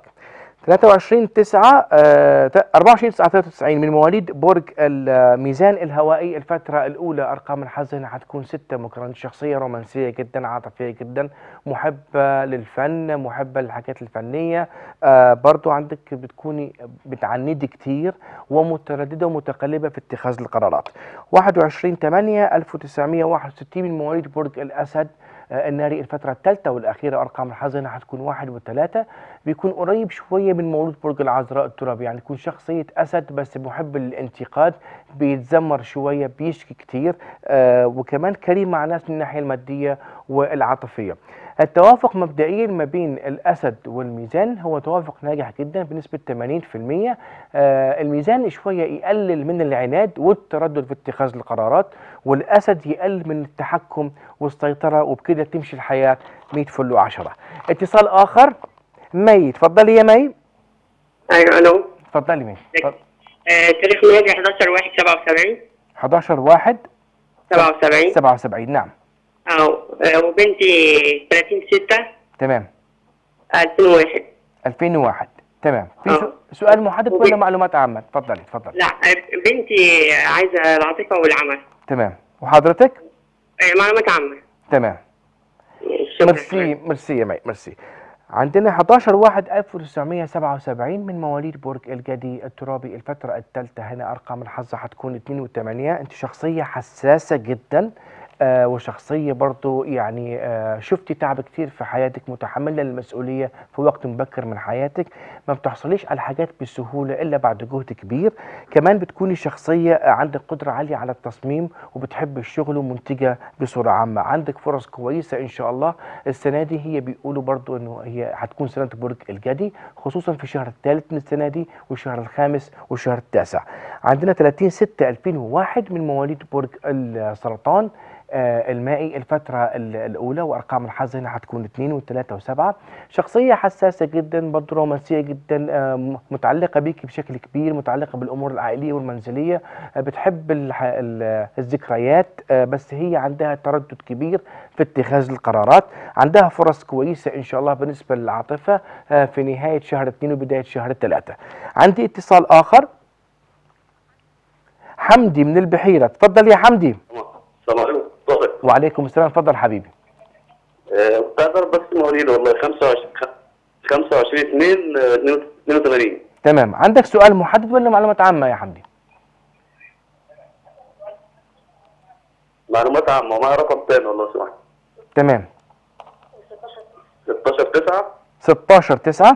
23 9 آه 24 9 93 من مواليد برج الميزان الهوائي الفترة الأولى أرقام الحظ هنا حتكون ستة مقرن شخصية رومانسية جدا عاطفية جدا محبة للفن محبة للحاجات الفنية آه برضو عندك بتكوني بتعندي كتير ومترددة ومتقلبة في اتخاذ القرارات 21 8 1961 من مواليد برج الأسد آه، الناري الفترة الثالثة والأخيرة أرقام الحظ هنا هتكون واحد وثلاثة بيكون قريب شوية من مولود برج العذراء الترابي يعني يكون شخصية أسد بس محب للانتقاد بيتذمر شوية بيشكي كتير آه وكمان كريم مع ناس من الناحية المادية والعاطفية التوافق مبدئيا ما بين الأسد والميزان هو توافق ناجح جدا بنسبة 80% آه الميزان شوية يقلل من العناد والتردد في اتخاذ القرارات والأسد يقلل من التحكم والسيطرة وبكده تمشي الحياة 100 فل وعشرة اتصال آخر مي تفضلي يا مي ايوه الو تفضلي مي تفضل. آه، تاريخ ميلادي 11 1 77 11 1 77 77 نعم اه آه، وبنتي 30 6 تمام 2001 2001 تمام في آه. سو- سؤال محدد ولا معلومات عامة تفضلي تفضلي لا آه، بنتي عايزه العاطفه والعمل تمام وحضرتك آه، معلومات عامه تمام شكرا ميرسي ميرسي يا مي ميرسي عندنا 11 1 1977 من مواليد برج الجدي الترابي الفترة الثالثة هنا أرقام الحظ هتكون 2 و 8 أنت شخصية حساسة جدا آه وشخصية برضو يعني آه شفتي تعب كتير في حياتك متحملة المسؤولية في وقت مبكر من حياتك ما بتحصليش على الحاجات بسهولة إلا بعد جهد كبير كمان بتكوني شخصية آه، عندك قدرة عالية على التصميم وبتحب الشغل ومنتجة بصورة عامة عندك فرص كويسة إن شاء الله السنة دي هي بيقولوا برضو إنه هي هتكون سنة برج الجدي خصوصا في الشهر الثالث من السنة دي والشهر الخامس والشهر التاسع عندنا 30 6 2001 من مواليد برج السرطان آه، المائي الفترة ال- الأولى وأرقام الحظ هنا هتكون 2 و3 و7 شخصية حساسة جدا برضه رومانسية جدا آه، م- متعلقة بيك بشكل كبير متعلقة بالأمور العائلية والمنزلية آه، بتحب الح- ال- الذكريات آه، بس هي عندها تردد كبير في اتخاذ القرارات عندها فرص كويسة إن شاء الله بالنسبة للعاطفة آه، في نهاية شهر 2 وبداية شهر 3 عندي اتصال آخر حمدي من البحيرة تفضل يا حمدي السلام عليكم طارق وعليكم السلام تفضل حبيبي آه، كنت عايز اعرف بس مواليد والله 25 25 2 82 تمام عندك سؤال محدد ولا معلومات عامة يا حمدي معلومات عامة ومعايا رقم تاني والله سمحت تمام 16 9 16 9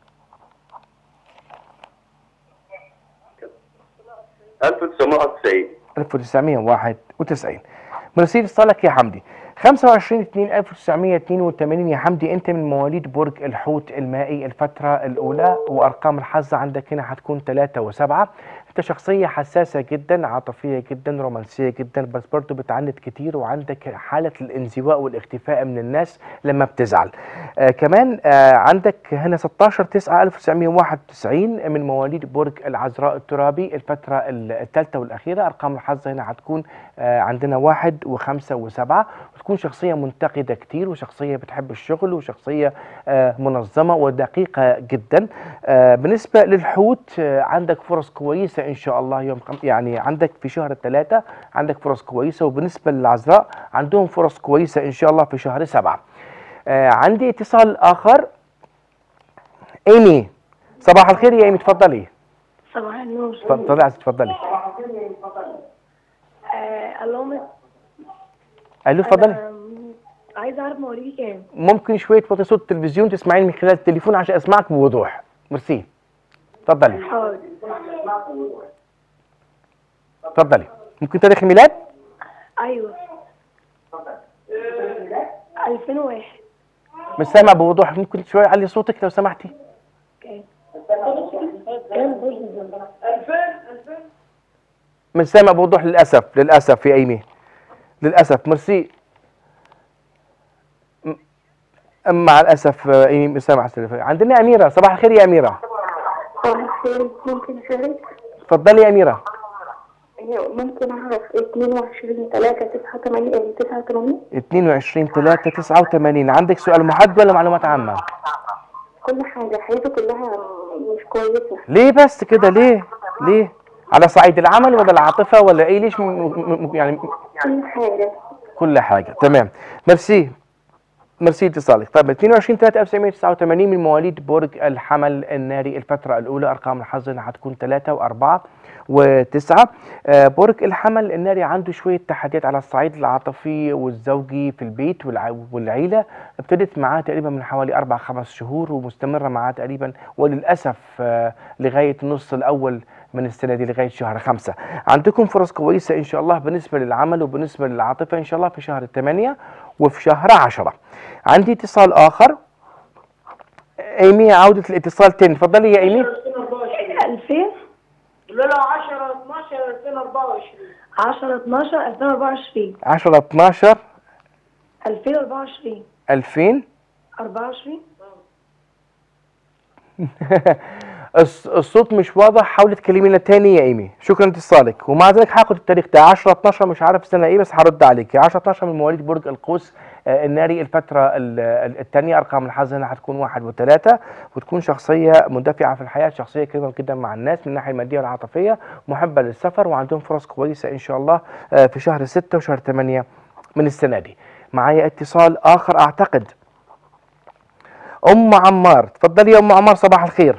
1991 1991 مرسيل اتصالك يا حمدي 25 2 1982 يا حمدي انت من مواليد برج الحوت المائي الفترة الأولى وأرقام الحظ عندك هنا هتكون 3 و7 انت شخصية حساسة جدا عاطفية جدا رومانسية جدا بس برضه بتعند كتير وعندك حالة الانزواء والاختفاء من الناس لما بتزعل آه كمان آه عندك هنا 16 9 1991 من مواليد برج العذراء الترابي الفترة الثالثة والأخيرة أرقام الحظ هنا هتكون آه عندنا واحد وخمسة وسبعة وتكون شخصية منتقدة كتير وشخصية بتحب الشغل وشخصية آه منظمة ودقيقة جدا آه بالنسبة للحوت آه عندك فرص كويسة إن شاء الله يوم خم... يعني عندك في شهر الثلاثة عندك فرص كويسة وبالنسبة للعذراء عندهم فرص كويسة إن شاء الله في شهر سبعة آه عندي اتصال آخر إيمي صباح الخير يا إيمي تفضلي صباح النور تفضلي عايزة تفضلي آه اللهم ألو تفضلي أنا عايزة أعرف مواليدي كام ممكن شوية توطي صوت التلفزيون تسمعيني من خلال التليفون عشان أسمعك بوضوح ميرسي تفضلي حاضر تفضلي ممكن تاريخ الميلاد أيوه 2001 مش سامع بوضوح ممكن شوية علي صوتك لو سمحتي كام كام مش سامع بوضوح للأسف للأسف يا إيمي للأسف ميرسي م- مع الأسف آه، إيمي مش سامع التليفون عندنا أميرة صباح الخير يا أميرة صباح الخير ممكن أشارك؟ تفضلي يا أميرة ممكن أعرف 22 3 89 89 22 3 89 عندك سؤال محدد ولا معلومات عامة؟ كل حاجة حياته كلها مش كويسة ليه بس كده ليه؟ ليه؟ على صعيد العمل ولا العاطفة ولا إيه ليش م- م- م- يعني كل حاجة كل حاجة تمام ميرسي ميرسي اتصالك طيب 22 3 1989 من مواليد برج الحمل الناري الفترة الأولى أرقام الحظ هنا هتكون 3 و4 و9 برج الحمل الناري عنده شوية تحديات على الصعيد العاطفي والزوجي في البيت والع- والعيلة ابتدت معاه تقريبا من حوالي أربع خمس شهور ومستمرة معاه تقريبا وللأسف آه، لغاية النص الأول من السنة دي لغاية شهر خمسة عندكم فرص كويسة إن شاء الله بالنسبة للعمل وبالنسبة للعاطفة إن شاء الله في شهر الثمانية وفي شهر عشرة عندي اتصال آخر إيمي عودة الاتصال تاني تفضلي يا إيمي 2000 لا لا 10 12 2024 10 12 2024 10 12 2024 2000 24 الص- الصوت مش واضح حاولي تكلمينا تاني يا ايمي شكرا لاتصالك ومع ذلك هاخد التاريخ ده 10 12 مش عارف السنه ايه بس هرد عليك 10 12 من مواليد برج القوس آه، الناري الفتره الثانيه ارقام الحظ هنا هتكون واحد وثلاثه وتكون شخصيه مندفعه في الحياه شخصيه كريمه جدا مع الناس من الناحيه الماديه والعاطفيه محبه للسفر وعندهم فرص كويسه ان شاء الله آه، في شهر 6 وشهر 8 من السنه دي معايا اتصال اخر اعتقد ام عمار تفضلي يا ام عمار صباح الخير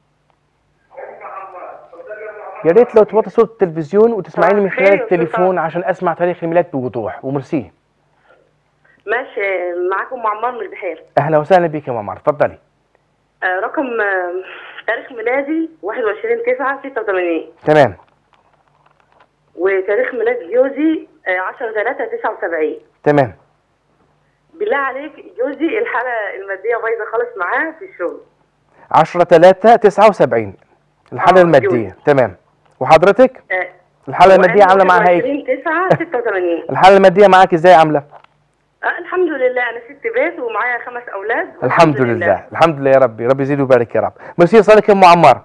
يا ريت لو توطي صوت التلفزيون وتسمعيني من خلال خير، التليفون عشان اسمع تاريخ الميلاد بوضوح ومرسي ماشي معاكم معمر من البحير اهلا وسهلا بك يا ام عمار تفضلي آه، رقم آه، تاريخ ميلادي 21 9 86 تمام وتاريخ ميلاد جوزي آه، 10 3 79 تمام بالله عليك جوزي الحالة المادية بايظة خالص معاه في الشغل 10 3 79 الحالة آه، المادية تمام وحضرتك آه، الحاله الماديه عامله معاها ايه 20 9 86 الحاله الماديه معاك ازاي عامله آه الحمد لله انا ست بيت ومعايا خمس اولاد الحمد لله الحمد لله يا ربي ربي يزيد ويبارك يا رب ميرسي صالك يا ام عمار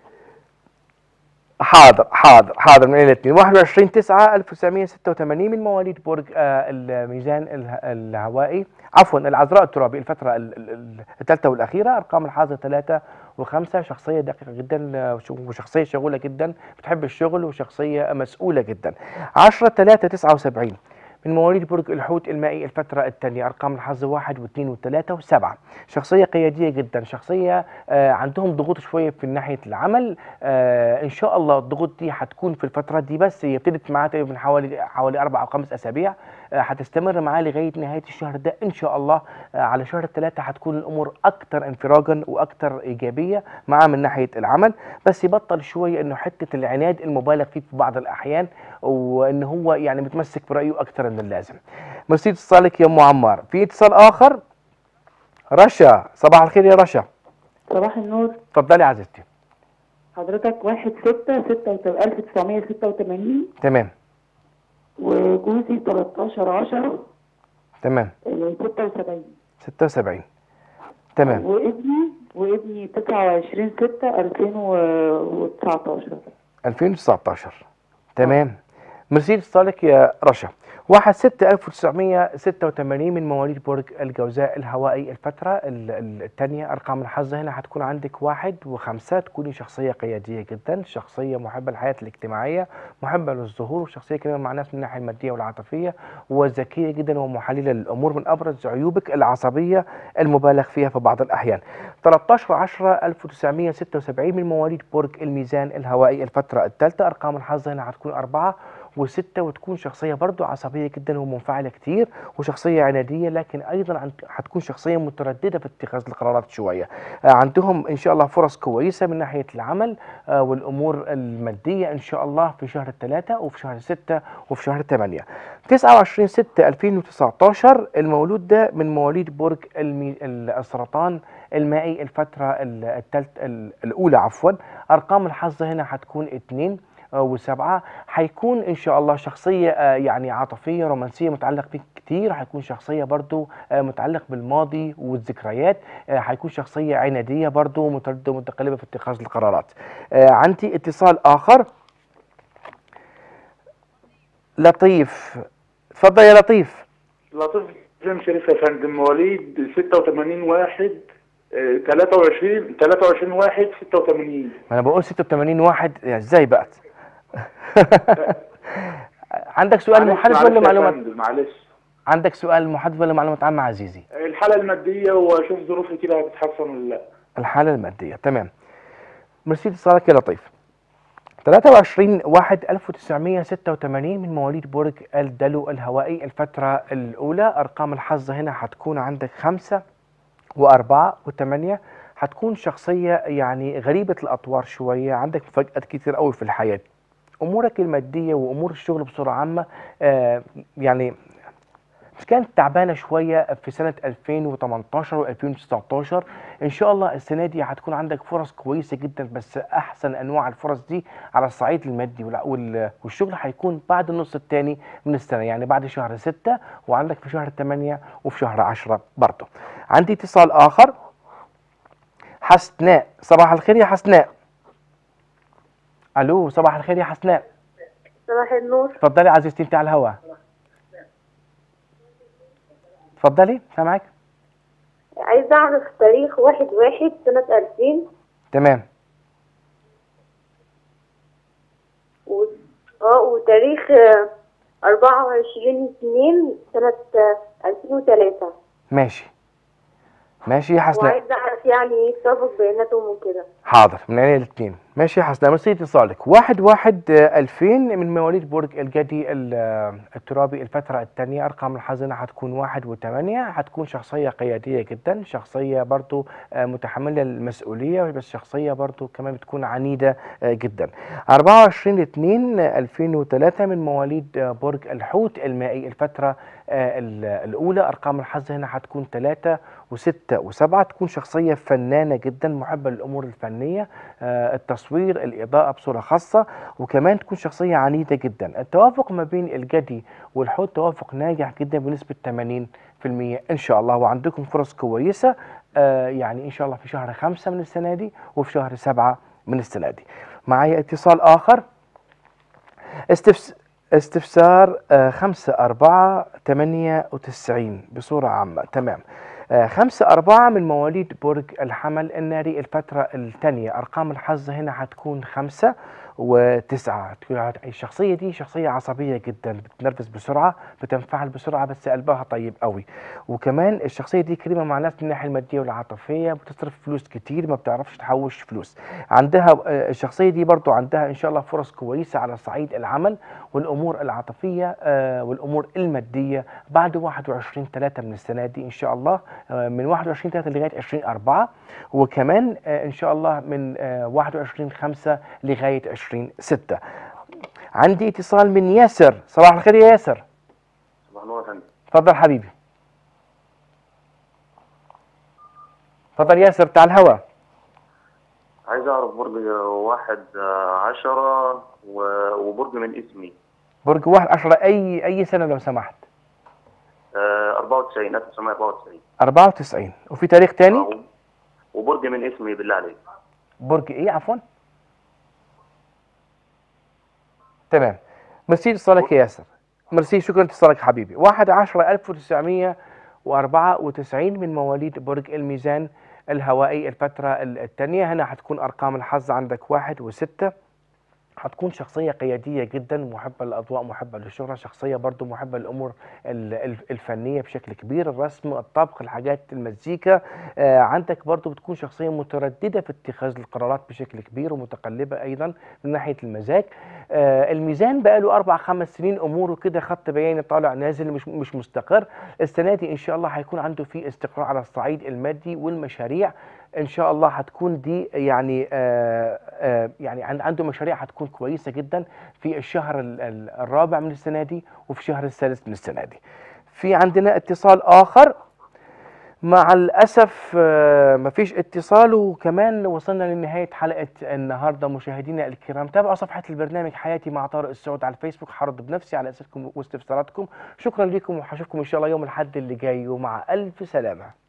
حاضر حاضر حاضر من الاثنين 21 9 1986 من مواليد برج آه، الميزان اله- الهوائي عفوا العذراء الترابي الفترة ال- ال- ال- الثالثة والأخيرة أرقام الحظ ثلاثة وخمسة شخصية دقيقة جدا آه، وش- وشخصية شغولة جدا بتحب الشغل وشخصية مسؤولة جدا 10 3 79 من مواليد برج الحوت المائي الفترة الثانية أرقام الحظ واحد واثنين وثلاثة وسبعة شخصية قيادية جدا شخصية آه عندهم ضغوط شوية في ناحية العمل آه إن شاء الله الضغوط دي هتكون في الفترة دي بس هي ابتدت معاه تقريبا من حوالي حوالي أربع أو خمس أسابيع آه هتستمر معاه لغاية نهاية الشهر ده إن شاء الله آه على شهر الثلاثة هتكون الأمور أكثر انفراجا وأكثر إيجابية معاه من ناحية العمل بس يبطل شوية إنه حتة العناد المبالغ فيه في بعض الأحيان وإن هو يعني متمسك برأيه أكثر من اللازم ميرسي اتصالك يا أم عمار في اتصال آخر رشا صباح الخير يا رشا صباح النور اتفضلي يا عزيزتي حضرتك واحد ستة ستة ألف تسعمية ستة وتمانين تمام وجوزي تلاتاشر عشرة تمام ستة وسبعين 76 تمام وابني وابني تسعة وعشرين ستة ألفين وتسعتاشر 2019 تمام ميرسي اتصالك يا رشا واحد ستة ألف وتسعمية ستة وتمانين من مواليد برج الجوزاء الهوائي الفترة ال- ال- الثانية أرقام الحظ هنا هتكون عندك واحد وخمسة تكوني شخصية قيادية جدا شخصية محبة للحياة الاجتماعية محبة للظهور وشخصية كمان مع ناس من الناحية المادية والعاطفية وذكية جدا ومحللة للأمور من أبرز عيوبك العصبية المبالغ فيها في بعض الأحيان 13 10 1976 من مواليد برج الميزان الهوائي الفترة الثالثة أرقام الحظ هنا هتكون أربعة وستة وتكون شخصية برضو عصبية جدا ومنفعلة كتير وشخصية عنادية لكن أيضا عن- هتكون شخصية مترددة في اتخاذ القرارات شوية آه، عندهم إن شاء الله فرص كويسة من ناحية العمل آه، والأمور المادية إن شاء الله في شهر الثلاثة وفي شهر ستة وفي شهر ثمانية 29 6 2019 المولود ده من مواليد برج المي... ال- السرطان المائي الفترة ال- التالت ال- الأولى عفوا أرقام الحظ هنا هتكون اتنين آه، وسبعة هيكون إن شاء الله شخصية آه، يعني عاطفية رومانسية متعلق بيك كتير هيكون شخصية برضو آه، متعلق بالماضي والذكريات آه، هيكون شخصية عنادية برضو مترددة ومتقلبة في اتخاذ القرارات آه، عندي اتصال آخر لطيف اتفضل يا لطيف لطيف زين شريف يا فندم مواليد 86 واحد آه، 23 23 واحد 86 ما انا بقول 86 واحد يا ازاي بقى عندك سؤال معلش- محدد معلش ولا يا معلومات فندم، معلش عندك سؤال محدد ولا معلومات عامة عزيزي الحالة المادية واشوف ظروفي كده هتتحسن ولا لا الحالة المادية تمام ميرسي اتصالك يا لطيف 23 واحد 1986 من مواليد برج الدلو الهوائي الفترة الأولى أرقام الحظ هنا هتكون عندك خمسة وأربعة وثمانية هتكون شخصية يعني غريبة الأطوار شوية عندك مفاجآت كتير قوي في الحياة أمورك المادية وأمور الشغل بصورة عامة آه يعني بس كانت تعبانه شويه في سنه 2018 و2019 ان شاء الله السنه دي هتكون عندك فرص كويسه جدا بس احسن انواع الفرص دي على الصعيد المادي والع- وال- والشغل هيكون بعد النص الثاني من السنه يعني بعد شهر 6 وعندك في شهر 8 وفي شهر 10 برضه عندي اتصال اخر حسناء صباح الخير يا حسناء الو صباح الخير يا حسناء صباح النور اتفضلي عزيزتي انت على الهواء اتفضلي سامعك عايزة أعرف تاريخ واحد واحد سنة ألفين تمام و... اه وتاريخ أربعة وعشرين اتنين سنة ألفين وتلاتة ماشي ماشي يا حسناء وعايزة أعرف يعني إيه تطابق بيناتهم وكده حاضر من عيني الاثنين ماشي يا حسناء ميرسي اتصالك واحد واحد آه، ألفين من مواليد برج الجدي ال- آه، الترابي الفترة الثانية أرقام الحزنة هتكون واحد وثمانية هتكون شخصية قيادية جدا شخصية برضو آه، متحملة المسؤولية بس شخصية برضو كمان بتكون عنيدة آه، جدا 24 2 2003 من مواليد آه، برج الحوت المائي الفترة آه، ال- الأولى أرقام الحظ هنا هتكون ثلاثة وستة وسبعة تكون شخصية فنانة جدا محبة للأمور الفنية آه، التصوير التصوير الاضاءه بصوره خاصه وكمان تكون شخصيه عنيده جدا التوافق ما بين الجدي والحوت توافق ناجح جدا بنسبه 80% ان شاء الله وعندكم فرص كويسه آه يعني ان شاء الله في شهر خمسة من السنه دي وفي شهر سبعة من السنه دي معايا اتصال اخر استفس... استفسار آه، خمسة أربعة تمانية وتسعين بصورة عامة تمام آه، خمسة أربعة من مواليد برج الحمل الناري الفترة الثانية أرقام الحظ هنا هتكون خمسة وتسعة تكون- الشخصية دي شخصية عصبية جدا بتنرفز بسرعة بتنفعل بسرعة بس قلبها طيب قوي وكمان الشخصية دي كريمة مع الناس من الناحية المادية والعاطفية بتصرف فلوس كتير ما بتعرفش تحوش فلوس عندها آه، الشخصية دي برضو عندها إن شاء الله فرص كويسة على صعيد العمل والأمور العاطفية آه، والأمور المادية بعد 21 3 من السنة دي إن شاء الله آه، من 21 3 لغاية 20 4 وكمان آه، إن شاء الله من آه، 21 5 لغاية 20 6 عندي اتصال من ياسر صباح الخير يا ياسر صباح النور يا فندم تفضل حبيبي تفضل ياسر بتاع الهوا عايز اعرف برج واحد آه، عشرة و- وبرج من اسمي برج واحد عشرة أي أي سنة لو سمحت آه، 94 1994 94 وفي تاريخ تاني وبرج من اسمي بالله عليك برج ايه عفوا تمام ميرسي اتصالك يا ياسر ميرسي شكرا اتصالك حبيبي 1 10 1994 من مواليد برج الميزان الهوائي الفترة الثانية هنا هتكون أرقام الحظ عندك واحد وستة هتكون شخصية قيادية جدا محبة للأضواء محبة للشهرة شخصية برضو محبة للأمور ال- ال- الفنية بشكل كبير الرسم الطبخ الحاجات المزيكا آه، عندك برضو بتكون شخصية مترددة في اتخاذ القرارات بشكل كبير ومتقلبة أيضا من ناحية المزاج آه، الميزان بقاله أربع خمس سنين أموره كده خط بياني طالع نازل مش مش مستقر السنة دي إن شاء الله هيكون عنده في استقرار على الصعيد المادي والمشاريع ان شاء الله هتكون دي يعني آه آه يعني عن- عنده مشاريع هتكون كويسه جدا في الشهر ال- ال- الرابع من السنه دي وفي الشهر الثالث من السنه دي. في عندنا اتصال اخر مع الاسف آه مفيش اتصال وكمان وصلنا لنهايه حلقه النهارده مشاهدينا الكرام تابعوا صفحه البرنامج حياتي مع طارق السعود على الفيسبوك هرد بنفسي على اسئلتكم واستفساراتكم شكرا لكم وهشوفكم ان شاء الله يوم الاحد اللي جاي ومع الف سلامه